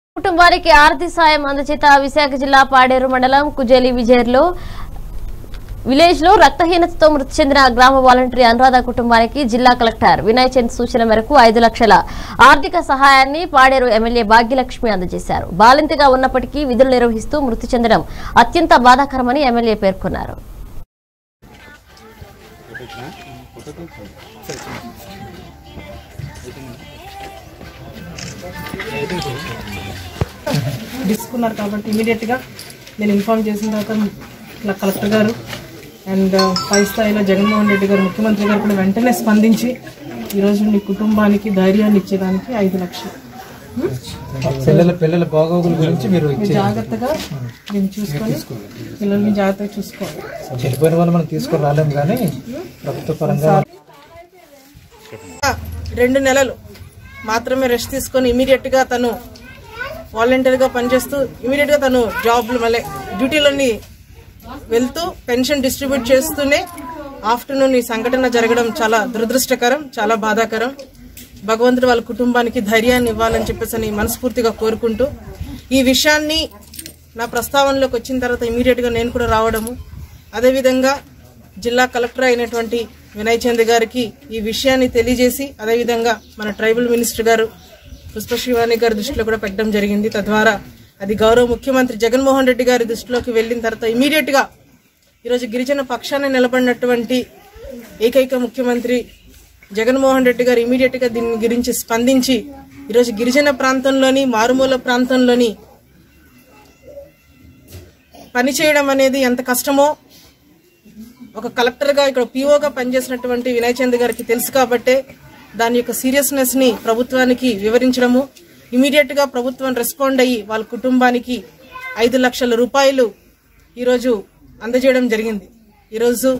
కుటుంబానికి ఆర్థిక సాయం అందచేత విశాఖ జిల్లా పాడేరు మండలం కుజేలి విజయర్లో విలేజ్ లో రక్తహీనతతో మృతి చెందిన గ్రామ వాలంటరీ అనురాధ కుటుంబానికి జిల్లా కలెక్టర్ వినయ్ చంద్ సూచన మేరకు ఐదు లక్షల ఆర్థిక సహాయాన్ని పాడేరు ఎమ్మెల్యే భాగ్యలక్ష్మి అందజేశారు బాలింతగా ఉన్నప్పటికీ విధులు నిర్వహిస్తూ మృతి చెందడం అత్యంత బాధాకరమని ఎమ్మెల్యే పేర్కొన్నారు తీసుకున్నారు కాబట్టి ఇమీడియట్ గా నేను ఇన్ఫార్మ్ చేసిన తర్వాత ఇలా కలెక్టర్ గారు అండ్ పై స్థాయిలో జగన్మోహన్ రెడ్డి గారు ముఖ్యమంత్రి గారు కూడా వెంటనే స్పందించి ఈరోజు మీ కుటుంబానికి ధైర్యాన్ని ఇచ్చేదానికి ఐదు లక్షలు పిల్లల పిల్లల బాగోగుల గురించి మీరు మీరు జాగ్రత్తగా దీన్ని చూసుకొని పిల్లల్ని జాగ్రత్తగా చూసుకోవాలి చనిపోయిన వాళ్ళు మనం తీసుకొని రాలేము కానీ ప్రభుత్వ పరంగా రెండు నెలలు మాత్రమే రెస్ట్ తీసుకొని ఇమీడియట్ గా తను వాలంటీర్ గా పనిచేస్తూ ఇమీడియట్ గా తను జాబ్ మళ్ళీ డ్యూటీలోని వెళ్తూ పెన్షన్ డిస్ట్రిబ్యూట్ చేస్తూనే ఆఫ్టర్నూన్ ఈ సంఘటన జరగడం చాలా దురదృష్టకరం చాలా బాధాకరం భగవంతుడు వాళ్ళ కుటుంబానికి ధైర్యాన్ని ఇవ్వాలని చెప్పేసి అని మనస్ఫూర్తిగా కోరుకుంటూ ఈ విషయాన్ని నా ప్రస్తావనలోకి వచ్చిన తర్వాత ఇమీడియట్ గా నేను కూడా రావడము అదేవిధంగా జిల్లా కలెక్టర్ అయినటువంటి వినయ్ చంద్ గారికి ఈ విషయాన్ని తెలియజేసి అదేవిధంగా మన ట్రైబల్ మినిస్టర్ గారు పుష్ప శివాని గారి దృష్టిలో కూడా పెట్టడం జరిగింది తద్వారా అది గౌరవ ముఖ్యమంత్రి జగన్మోహన్ రెడ్డి గారి దృష్టిలోకి వెళ్ళిన తర్వాత ఇమీడియట్ గా ఈరోజు గిరిజన పక్షాన నిలబడినటువంటి ఏకైక ముఖ్యమంత్రి జగన్మోహన్ రెడ్డి గారు ఇమీడియట్ గా దీని గురించి స్పందించి ఈరోజు గిరిజన ప్రాంతంలోని మారుమూల ప్రాంతంలోని పని చేయడం అనేది ఎంత కష్టమో ఒక కలెక్టర్ గా ఇక్కడ పీఓగా పనిచేసినటువంటి వినయ్ చంద్ గారికి తెలుసు కాబట్టే దాని యొక్క సీరియస్నెస్ ని ప్రభుత్వానికి వివరించడము ఇమీడియట్ గా ప్రభుత్వం రెస్పాండ్ అయ్యి వాళ్ళ కుటుంబానికి ఐదు లక్షల రూపాయలు ఈరోజు అందజేయడం జరిగింది ఈరోజు